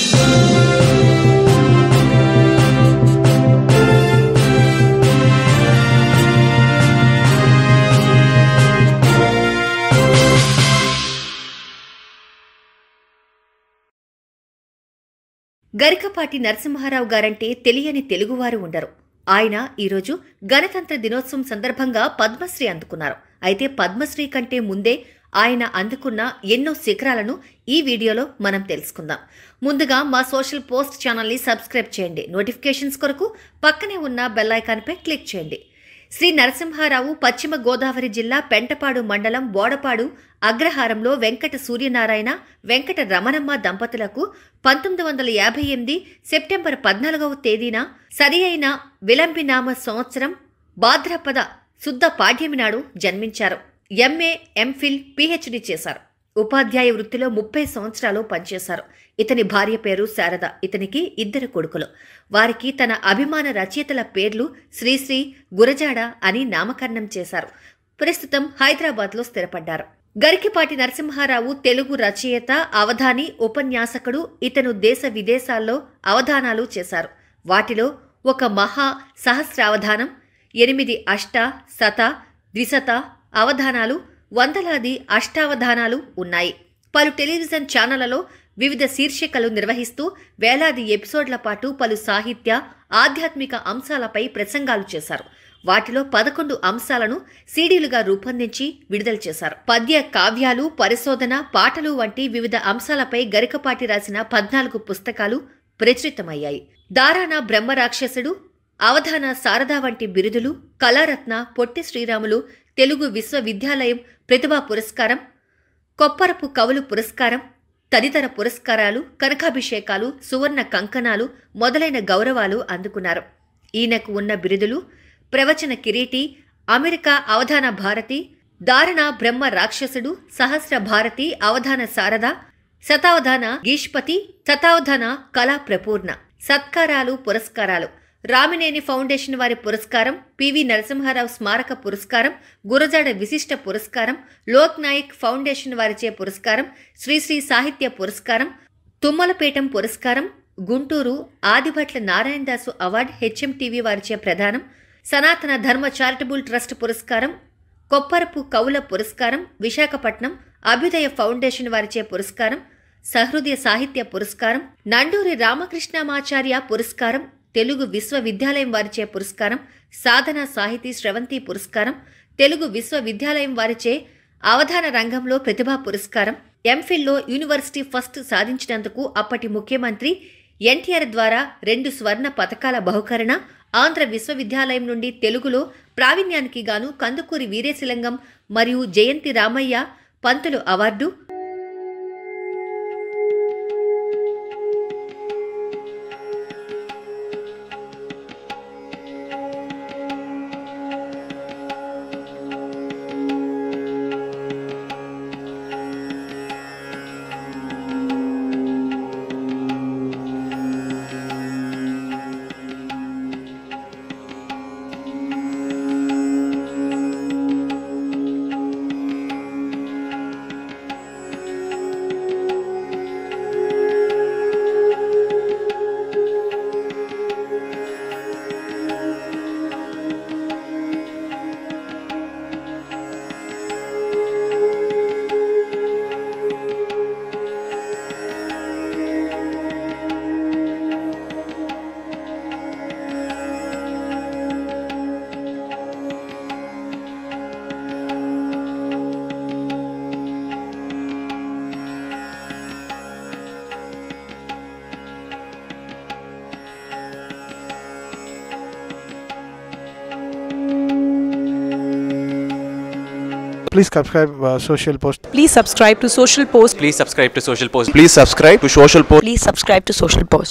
Garikapati Narasimha Rao guarantee తెలియని తెలుగువారు ఉండరు ఆయన ఈరోజు గణతంత్ర దినోత్సవం సందర్భంగా పద్మశ్రీ అందుకున్నారు అయితే పద్మశ్రీ కంటే ముందే ఆయన అందుకున్న ఎన్నో శిఖరాలను ఈ వీడియోలో మనం తెలుసుకుందాం ముందుగా మా సోషల్ పోస్ట్ ఛానల్ని సబ్స్క్రైబ్ చేయండి నోటిఫికేషన్స్ కొరకు పక్కనే ఉన్న బెల్ ఐకాన్పై క్లిక్ చేయండి శ్రీ నరసింహారావు పశ్చిమ గోదావరి జిల్లా పెంటపాడు మండలం బోడపాడు అగ్రహారంలో వెంకట సూర్యనారాయణ వెంకట రమణమ్మ దంపతులకు పంతొమ్మిది వందల యాభై ఎనిమిది సెప్టెంబర్ పద్నాలుగవ తేదీన సరి అయిన విలంబినామ సంవత్సరం భాద్రపద శుద్ధ పాడ్యమి నాడు జన్మించారు ఎంఏ ఎంఫిల్ పిహెచ్డి చేశారు ఉపాధ్యాయ వృత్తిలో ముప్పై సంవత్సరాలు పనిచేశారు ఇతని భార్య పేరు శారద ఇతనికి ఇద్దరు కొడుకులు వారికి తన అభిమాన రచయితల పేర్లు శ్రీశ్రీ గురజాడ అని నామకరణం చేశారు ప్రస్తుతం హైదరాబాద్లో స్థిరపడ్డారు గరికిపాటి నరసింహారావు తెలుగు రచయిత అవధాని ఉపన్యాసకుడు ఇతను దేశ విదేశాల్లో అవధానాలు చేశారు వాటిలో ఒక మహా సహస్రావధానం ఎనిమిది అష్ట శత ద్విశత అవధానాలు వందలాది అష్టావధానాలు ఉన్నాయి పలు టెలివిజన్ ఛానళ్లలో వివిధ శీర్షికలు నిర్వహిస్తూ వేలాది ఎపిసోడ్ల పాటు పలు సాహిత్య ఆధ్యాత్మిక అంశాలపై ప్రసంగాలు చేశారు వాటిలో పదకొండు అంశాలను సీడీలుగా రూపొందించి విడుదల చేశారు పద్య కావ్యాలు పరిశోధన పాటలు వంటి వివిధ అంశాలపై గరికపాటి రాసిన పద్నాలుగు పుస్తకాలు ప్రచురితమయ్యాయి దారాన బ్రహ్మరాక్షసుడు అవధాన శారదా వంటి బిరుదులు కళారత్న పొట్టి శ్రీరాములు తెలుగు విశ్వవిద్యాలయం ప్రతిభా పురస్కారం కొప్పరపు కవులు పురస్కారం తదితర పురస్కారాలు కనకాభిషేకాలు సువర్ణ కంకణాలు మొదలైన గౌరవాలు అందుకున్నారు ఈయనకు ఉన్న బిరుదులు ప్రవచన కిరీటి అమెరికా అవధాన భారతి దారుణ బ్రహ్మ రాక్షసుడు సహస్ర భారతి అవధాన శారద శతావధాన గీష్పతి శతావధాన కళా ప్రపూర్ణ సత్కారాలు పురస్కారాలు రామినేని ఫౌండేషన్ వారి పురస్కారం పివి నరసింహారావు స్మారక పురస్కారం గురజాడ విశిష్ట పురస్కారం లోక్ నాయక్ ఫౌండేషన్ వారిచే పురస్కారం శ్రీశ్రీ సాహిత్య పురస్కారం తుమ్మలపేటం పురస్కారం Guntur Adibhatla Narayanadasu award HM TV వారిచే ప్రదానం సనాతన ధర్మ చారిటబుల్ ట్రస్ట్ పురస్కారం కొప్పరపు కవుల పురస్కారం విశాఖపట్నం అభ్యుదయ ఫౌండేషన్ వారిచే పురస్కారం సహృదయ సాహిత్య పురస్కారం నండూరి రామకృష్ణమాచార్య పురస్కారం తెలుగు విశ్వవిద్యాలయం వారిచే పురస్కారం సాధన సాహితీ స్రవంతి పురస్కారం తెలుగు విశ్వవిద్యాలయం వారిచే అవధాన రంగంలో ప్రతిభా పురస్కారం ఎంఫిల్లో యూనివర్సిటీ ఫస్ట్ సాధించినందుకు అప్పటి ముఖ్యమంత్రి ఎన్టీఆర్ ద్వారా రెండు స్వర్ణ పథకాల బహుకరణ ఆంధ్ర విశ్వవిద్యాలయం నుండి తెలుగులో ప్రావీణ్యానికి గాను కందుకూరి వీరేశలింగం మరియు Jayanti Ramayya Pantulu award Please subscribe uh, Social Post. Please subscribe to Social Post. Please subscribe to Social Post. Please subscribe to Social Post. Please subscribe to Social Post.